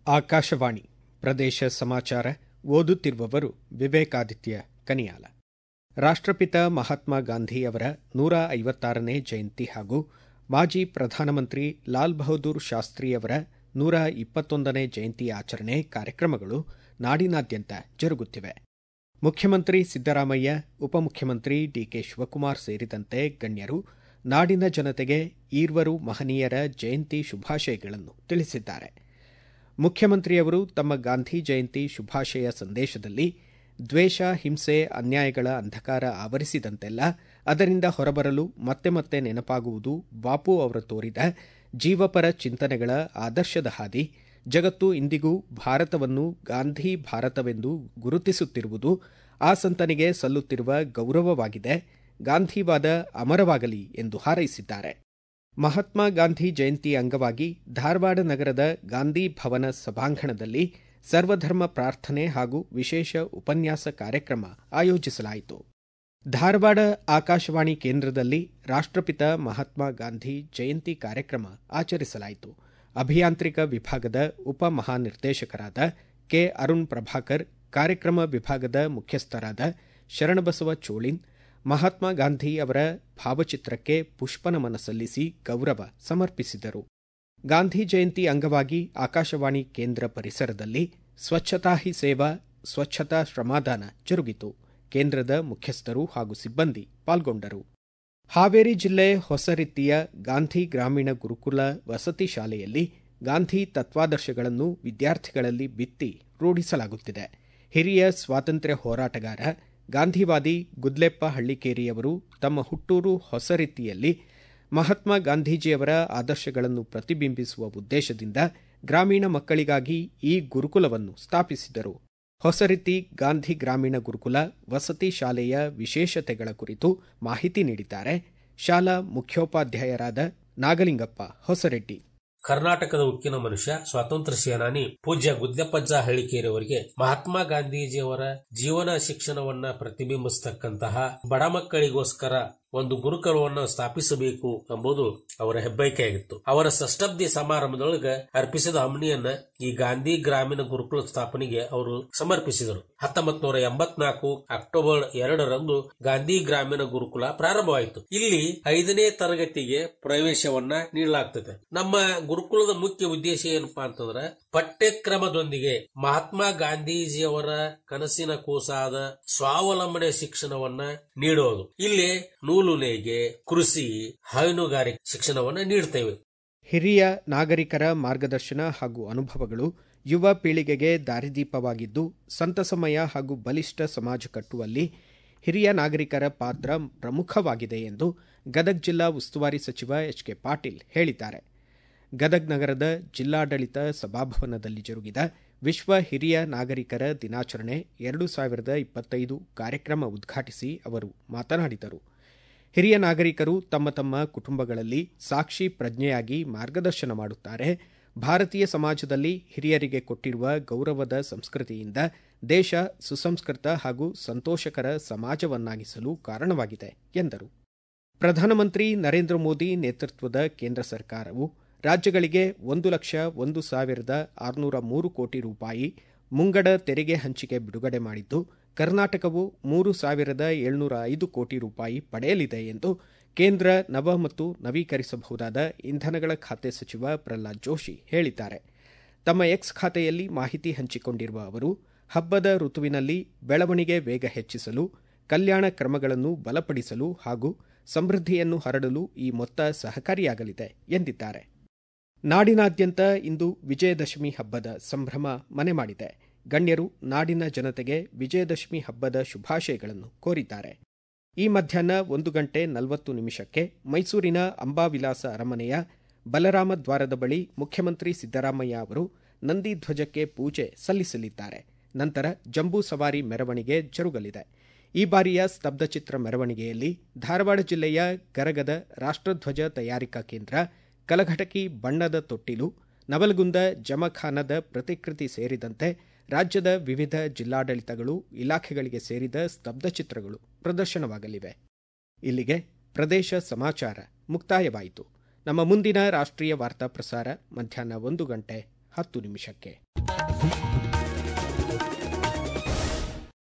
ಆಕಾಶವಾಣಿ ಪ್ರದೇಶ ಸಮಾಚಾರ ಓದುತ್ತಿರುವವರು ವಿವೇಕಾದಿತ್ಯ ಕನಿಯಾಲ ರಾಷ್ಟ್ರಪಿತ ಮಹಾತ್ಮ ಗಾಂಧಿ ಅವರ ನೂರ ಐವತ್ತಾರನೇ ಜಯಂತಿ ಹಾಗೂ ಮಾಜಿ ಪ್ರಧಾನಮಂತ್ರಿ ಲಾಲ್ ಬಹದ್ದೂರ್ ಶಾಸ್ತ್ರಿ ಅವರ ನೂರ ಇಪ್ಪತ್ತೊಂದನೇ ಜಯಂತಿ ಆಚರಣೆ ಕಾರ್ಯಕ್ರಮಗಳು ನಾಡಿನಾದ್ಯಂತ ಜರುಗುತ್ತಿವೆ ಮುಖ್ಯಮಂತ್ರಿ ಸಿದ್ದರಾಮಯ್ಯ ಉಪಮುಖ್ಯಮಂತ್ರಿ ಡಿಕೆ ಶಿವಕುಮಾರ್ ಸೇರಿದಂತೆ ಗಣ್ಯರು ನಾಡಿನ ಜನತೆಗೆ ಈರ್ವರು ಮಹನೀಯರ ಜಯಂತಿ ಶುಭಾಶಯಗಳನ್ನು ತಿಳಿಸಿದ್ದಾರೆ ಮುಖ್ಯಮಂತ್ರಿಯವರು ತಮ್ಮ ಗಾಂಧಿ ಜಯಂತಿ ಶುಭಾಶಯ ಸಂದೇಶದಲ್ಲಿ ದ್ವೇಷ ಹಿಂಸೆ ಅನ್ಯಾಯಗಳ ಅಂಧಕಾರ ಆವರಿಸಿದಂತೆಲ್ಲ ಅದರಿಂದ ಹೊರಬರಲು ಮತ್ತೆ ಮತ್ತೆ ನೆನಪಾಗುವುದು ಬಾಪು ಅವರು ತೋರಿದ ಜೀವಪರ ಚಿಂತನೆಗಳ ಆದರ್ಶದ ಹಾದಿ ಜಗತ್ತು ಇಂದಿಗೂ ಭಾರತವನ್ನು ಗಾಂಧಿ ಭಾರತವೆಂದು ಗುರುತಿಸುತ್ತಿರುವುದು ಆ ಸಂತನಿಗೆ ಸಲ್ಲುತ್ತಿರುವ ಗೌರವವಾಗಿದೆ ಗಾಂಧಿವಾದ ಅಮರವಾಗಲಿ ಎಂದು ಹಾರೈಸಿದ್ದಾರೆ ಮಹಾತ್ಮ ಗಾಂಧಿ ಜಯಂತಿ ಅಂಗವಾಗಿ ಧಾರವಾಡ ನಗರದ ಗಾಂಧಿ ಭವನ ಸಭಾಂಗಣದಲ್ಲಿ ಸರ್ವಧರ್ಮ ಪ್ರಾರ್ಥನೆ ಹಾಗೂ ವಿಶೇಷ ಉಪನ್ಯಾಸ ಕಾರ್ಯಕ್ರಮ ಆಯೋಜಿಸಲಾಯಿತು ಧಾರವಾಡ ಆಕಾಶವಾಣಿ ಕೇಂದ್ರದಲ್ಲಿ ರಾಷ್ಟ್ರಪಿತ ಮಹಾತ್ಮ ಗಾಂಧಿ ಜಯಂತಿ ಕಾರ್ಯಕ್ರಮ ಆಚರಿಸಲಾಯಿತು ಅಭಿಯಾಂತ್ರಿಕ ವಿಭಾಗದ ಉಪ ಮಹಾನಿರ್ದೇಶಕರಾದ ಕೆ ಅರುಣ್ ಪ್ರಭಾಕರ್ ಕಾರ್ಯಕ್ರಮ ವಿಭಾಗದ ಮುಖ್ಯಸ್ಥರಾದ ಶರಣಬಸವ ಚೋಳಿನ್ ಮಹಾತ್ಮ ಗಾಂಧಿ ಅವರ ಭಾವಚಿತ್ರಕ್ಕೆ ಪುಷ್ಪನಮನ ಸಲ್ಲಿಸಿ ಗೌರವ ಸಮರ್ಪಿಸಿದರು ಗಾಂಧಿ ಜಯಂತಿ ಅಂಗವಾಗಿ ಆಕಾಶವಾಣಿ ಕೇಂದ್ರ ಪರಿಸರದಲ್ಲಿ ಸ್ವಚ್ಛತಾ ಹಿ ಸೇವಾ ಸ್ವಚ್ಛತಾ ಶ್ರಮದಾನ ಜರುಗಿತು ಕೇಂದ್ರದ ಮುಖ್ಯಸ್ಥರು ಹಾಗೂ ಸಿಬ್ಬಂದಿ ಪಾಲ್ಗೊಂಡರು ಹಾವೇರಿ ಜಿಲ್ಲೆ ಹೊಸರಿತ್ತಿಯ ಗಾಂಧಿ ಗ್ರಾಮೀಣ ಗುರುಕುಲ ವಸತಿ ಶಾಲೆಯಲ್ಲಿ ಗಾಂಧಿ ತತ್ವಾದರ್ಶಗಳನ್ನು ವಿದ್ಯಾರ್ಥಿಗಳಲ್ಲಿ ಬಿತ್ತಿ ರೂಢಿಸಲಾಗುತ್ತಿದೆ ಹಿರಿಯ ಸ್ವಾತಂತ್ರ್ಯ ಹೋರಾಟಗಾರ ಗಾಂಧಿವಾದಿ ಗುದ್ಲೆಪ್ಪ ಹಳ್ಳಿಕೇರಿಯವರು ತಮ್ಮ ಹುಟ್ಟೂರು ಹೊಸರಿತ್ತಿಯಲ್ಲಿ ಮಹಾತ್ಮ ಗಾಂಧೀಜಿಯವರ ಆದರ್ಶಗಳನ್ನು ಪ್ರತಿಬಿಂಬಿಸುವ ಉದ್ದೇಶದಿಂದ ಗ್ರಾಮೀಣ ಮಕ್ಕಳಿಗಾಗಿ ಈ ಗುರುಕುಲವನ್ನು ಸ್ಥಾಪಿಸಿದರು ಹೊಸರಿತಿ ಗಾಂಧಿ ಗ್ರಾಮೀಣ ಗುರುಕುಲ ವಸತಿ ಶಾಲೆಯ ವಿಶೇಷತೆಗಳ ಕುರಿತು ಮಾಹಿತಿ ನೀಡಿದ್ದಾರೆ ಶಾಲಾ ಮುಖ್ಯೋಪಾಧ್ಯಾಯರಾದ ನಾಗಲಿಂಗಪ್ಪ ಹೊಸರೆಡ್ಡಿ ಕರ್ನಾಟಕದ ಉಕ್ಕಿನ ಮನುಷ್ಯ ಸ್ವಾತಂತ್ರ್ಯ ಸೇನಾನಿ ಪೂಜ್ಯ ಗುದ್ದೆಪ್ಪಜ್ಜ ಹಳ್ಳಿಕೇರಿಯವರಿಗೆ ಮಹಾತ್ಮ ಗಾಂಧೀಜಿಯವರ ಜೀವನ ಶಿಕ್ಷಣವನ್ನ ಪ್ರತಿಬಿಂಬಿಸತಕ್ಕಂತಹ ಬಡ ಮಕ್ಕಳಿಗೋಸ್ಕರ ಒಂದು ಗುರುಕುಲವನ್ನು ಸ್ಥಾಪಿಸಬೇಕು ಎಂಬುದು ಅವರ ಹೆಬ್ಬಯಕೆಯಾಗಿತ್ತು ಅವರ ಷಷ್ಠಬ್ದಿ ಸಮಾರಂಭದೊಳಗೆ ಅರ್ಪಿಸಿದ ಹಮ್ನಿಯನ್ನ ಈ ಗಾಂಧಿ ಗ್ರಾಮೀಣ ಗುರುಕುಲ ಸ್ಥಾಪನೆಗೆ ಅವರು ಸಮರ್ಪಿಸಿದರು ಹತ್ತೊಂಬತ್ ನೂರ ಎಂಬತ್ನಾಲ್ಕು ಅಕ್ಟೋಬರ್ ಎರಡರಂದು ಗಾಂಧಿ ಗ್ರಾಮೀಣ ಗುರುಕುಲ ಪ್ರಾರಂಭವಾಯಿತು ಇಲ್ಲಿ ಐದನೇ ತರಗತಿಗೆ ಪ್ರವೇಶವನ್ನ ನೀಡಲಾಗ್ತದೆ ನಮ್ಮ ಗುರುಕುಲದ ಮುಖ್ಯ ಉದ್ದೇಶ ಏನಪ್ಪಾ ಅಂತಂದ್ರೆ ಪಠ್ಯಕ್ರಮದೊಂದಿಗೆ ಮಹಾತ್ಮ ಗಾಂಧೀಜಿಯವರ ಕನಸಿನ ಕೂಸಾದ ಸ್ವಾವಲಂಬನೆ ಶಿಕ್ಷಣವನ್ನ ನೀಡೋದು ಇಲ್ಲಿ ನೂಲು ನೇಯ್ಗೆ ಕೃಷಿ ಹೈನುಗಾರಿಕೆ ಶಿಕ್ಷಣವನ್ನ ನೀಡ್ತೇವೆ ಹಿರಿಯ ನಾಗರಿಕರ ಮಾರ್ಗದರ್ಶನ ಹಾಗೂ ಅನುಭವಗಳು ಯುವ ಪೀಳಿಗೆಗೆ ದಾರಿದೀಪವಾಗಿದ್ದು ಸಂತಸಮಯ ಹಾಗೂ ಬಲಿಷ್ಠ ಸಮಾಜ ಕಟ್ಟುವಲ್ಲಿ ಹಿರಿಯ ನಾಗರಿಕರ ಪಾತ್ರ ಪ್ರಮುಖವಾಗಿದೆ ಎಂದು ಗದಗ್ ಜಿಲ್ಲಾ ಉಸ್ತುವಾರಿ ಸಚಿವ ಎಚ್ ಕೆ ಪಾಟೀಲ್ ಹೇಳಿದ್ದಾರೆ ಗದಗ್ ನಗರದ ಜಿಲ್ಲಾಡಳಿತ ಸಭಾಭವನದಲ್ಲಿ ಜರುಗಿದ ವಿಶ್ವ ಹಿರಿಯ ನಾಗರಿಕರ ದಿನಾಚರಣೆ ಎರಡು ಸಾವಿರದ ಇಪ್ಪತ್ತೈದು ಕಾರ್ಯಕ್ರಮ ಉದ್ಘಾಟಿಸಿ ಅವರು ಮಾತನಾಡಿದರು ಹಿರಿಯ ನಾಗರಿಕರು ತಮ್ಮ ತಮ್ಮ ಕುಟುಂಬಗಳಲ್ಲಿ ಸಾಕ್ಷಿ ಪ್ರಜ್ಞೆಯಾಗಿ ಮಾರ್ಗದರ್ಶನ ಮಾಡುತ್ತಾರೆ ಭಾರತೀಯ ಸಮಾಜದಲ್ಲಿ ಹಿರಿಯರಿಗೆ ಕೊಟ್ಟಿರುವ ಗೌರವದ ಸಂಸ್ಕೃತಿಯಿಂದ ದೇಶ ಸುಸಂಸ್ಕೃತ ಹಾಗೂ ಸಂತೋಷಕರ ಸಮಾಜವನ್ನಾಗಿಸಲು ಕಾರಣವಾಗಿದೆ ಎಂದರು ಪ್ರಧಾನಮಂತ್ರಿ ನರೇಂದ್ರ ಮೋದಿ ನೇತೃತ್ವದ ಕೇಂದ್ರ ಸರ್ಕಾರವು ರಾಜ್ಯಗಳಿಗೆ ಒಂದು ಲಕ್ಷ ಒಂದು ಸಾವಿರದ ಆರುನೂರ ಮೂರು ಕೋಟಿ ರೂಪಾಯಿ ಮುಂಗಡ ತೆರಿಗೆ ಹಂಚಿಕೆ ಬಿಡುಗಡೆ ಮಾಡಿದ್ದು ಕರ್ನಾಟಕವು ಮೂರು ಸಾವಿರದ ಏಳ್ನೂರ ಐದು ಕೋಟಿ ರೂಪಾಯಿ ಪಡೆಯಲಿದೆ ಎಂದು ಕೇಂದ್ರ ನವ ಮತ್ತು ನವೀಕರಿಸಬಹುದಾದ ಇಂಧನಗಳ ಖಾತೆ ಸಚಿವ ಪ್ರಹ್ಲಾದ್ ಜೋಶಿ ಹೇಳಿದ್ದಾರೆ ತಮ್ಮ ಎಕ್ಸ್ ಖಾತೆಯಲ್ಲಿ ಮಾಹಿತಿ ಹಂಚಿಕೊಂಡಿರುವ ಅವರು ಹಬ್ಬದ ಋತುವಿನಲ್ಲಿ ಬೆಳವಣಿಗೆ ವೇಗ ಹೆಚ್ಚಿಸಲು ಕಲ್ಯಾಣ ಕ್ರಮಗಳನ್ನು ಬಲಪಡಿಸಲು ಹಾಗೂ ಸಮೃದ್ಧಿಯನ್ನು ಹರಡಲು ಈ ಮೊತ್ತ ಸಹಕಾರಿಯಾಗಲಿದೆ ಎಂದಿದ್ದಾರೆ ನಾಡಿನಾದ್ಯಂತ ಇಂದು ವಿಜಯದಶಮಿ ಹಬ್ಬದ ಸಂಭ್ರಮ ಮನೆ ಮಾಡಿದೆ ಗಣ್ಯರು ನಾಡಿನ ಜನತೆಗೆ ವಿಜಯದಶಮಿ ಹಬ್ಬದ ಶುಭಾಶಯಗಳನ್ನು ಕೋರಿದ್ದಾರೆ ಈ ಮಧ್ಯಾಹ್ನ ಒಂದು ಗಂಟೆ ನಲವತ್ತು ನಿಮಿಷಕ್ಕೆ ಮೈಸೂರಿನ ಅಂಬಾವಿಲಾಸ ಅರಮನೆಯ ಬಲರಾಮ ದ್ವಾರದ ಬಳಿ ಮುಖ್ಯಮಂತ್ರಿ ಸಿದ್ದರಾಮಯ್ಯ ಅವರು ನಂದಿ ಧ್ವಜಕ್ಕೆ ಪೂಜೆ ಸಲ್ಲಿಸಲಿದ್ದಾರೆ ನಂತರ ಜಂಬೂ ಸವಾರಿ ಮೆರವಣಿಗೆ ಜರುಗಲಿದೆ ಈ ಬಾರಿಯ ಸ್ತಬ್ಧಚಿತ್ರ ಮೆರವಣಿಗೆಯಲ್ಲಿ ಧಾರವಾಡ ಜಿಲ್ಲೆಯ ಗರಗದ ರಾಷ್ಟ್ರಧ್ವಜ ತಯಾರಿಕಾ ಕೇಂದ್ರ ಕಲಘಟಕಿ ಬಣ್ಣದ ತೊಟ್ಟಿಲು ನವಲಗುಂದ ಜಮಖಾನದ ಪ್ರತಿಕೃತಿ ಸೇರಿದಂತೆ ರಾಜ್ಯದ ವಿವಿಧ ಜಿಲ್ಲಾಡಳಿತಗಳು ಇಲಾಖೆಗಳಿಗೆ ಸೇರಿದ ಸ್ತಬ್ಧಚಿತ್ರಗಳು ಪ್ರದರ್ಶನವಾಗಲಿವೆ ಇಲ್ಲಿಗೆ ಪ್ರದೇಶ ಸಮಾಚಾರ ಮುಕ್ತಾಯವಾಯಿತು ನಮ್ಮ ಮುಂದಿನ ರಾಷ್ಟ್ರೀಯ ವಾರ್ತಾ ಪ್ರಸಾರ ಮಧ್ಯಾಹ್ನ ಒಂದು ಗಂಟೆ ಹತ್ತು ನಿಮಿಷಕ್ಕೆ